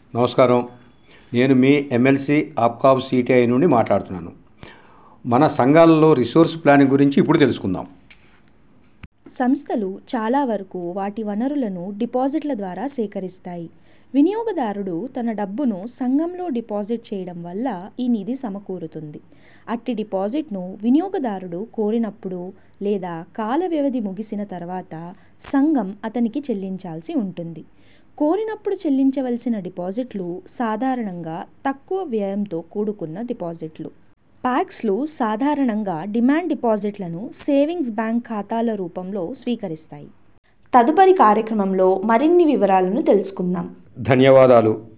నమస్కారం నేను మీ MLC APCOB CTI నుండి మాట్లాడుతున్నాను మన సంఘాలలో రిసోర్స్ ప్లానింగ్ గురించి ఇప్పుడు తెలుసుకుందాం సంస్థలు చాలా వరకు వాటి వనరులను డిపాజిట్ల ద్వారా సేకరిస్తాయి వినియోగదారుడు తన డబ్బును సంఘంలో డిపాజిట్ చేయడం వల్ల ఈ నిధి సమకూరుతుంది అట్టి డిపాజిట్ను వినియోగదారుడు కోరినప్పుడు లేదా కాల వ్యవధి ముగిసిన తర్వాత సంఘం అతనికి చెల్లించాల్సి ఉంటుంది కోరినప్పుడు చెల్లించవలసిన డిపాజిట్లు సాధారణంగా తక్కువ వ్యయంతో కూడుకున్న డిపాజిట్లు ప్యాక్స్లు సాధారణంగా డిమాండ్ డిపాజిట్లను సేవింగ్స్ బ్యాంక్ ఖాతాల రూపంలో స్వీకరిస్తాయి తదుపరి కార్యక్రమంలో మరిన్ని వివరాలను తెలుసుకుందాం ధన్యవాదాలు